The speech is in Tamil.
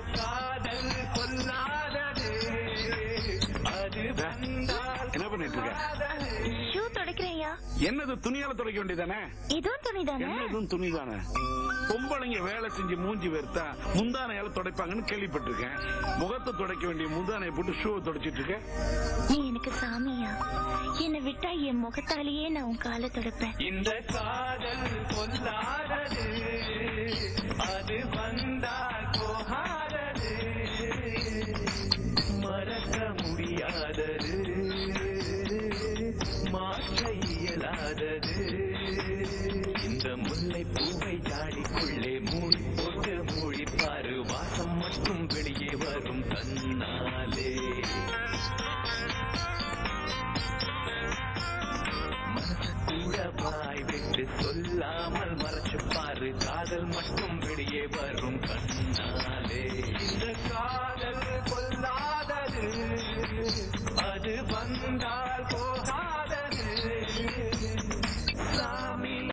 காதல் கொல்லாதது அது வந்தால் என்ன பண்ணிட்டு இருக்க ஷூ துடைக்கிறையா என்னது துணியால துடைக்க வேண்டியதானே இதுவும் துணிதானே என்னதும் துணிதானே பொம்பளைங்க வேலை செஞ்சு மூஞ்சி வெறுத்தா முந்தானையால துடைப்பாங்கன்னு கேள்விப்பட்டிருக்கேன் முகத்தை துடைக்க வேண்டிய முந்தானையை போட்டு ஷூவை துடைச்சிட்டு இருக்க நீ எனக்கு சாமியா என்னை விட்டா என் முகத்தாலேயே நான் உன் காலை துடைப்பேன் இந்த காதல் கொல்லாதது அது வந்தால் போகாதது மறக்க முடியாதது மாற்ற இயலாதது இந்த முல்லை பூவை ஜாடிக்குள்ளே மூடி போட்டு மூழிப்பாரு வாசம் மட்டும் வெளியே வரும் தன்னாலே மனச கூட வாய் விட்டு சொல்லாமல் மறைச்சு பாரு காதல் மட்டும் வெளியே வரும் கண்ணாலே இந்த காதல் கொல்லாதது அது வந்தால் போக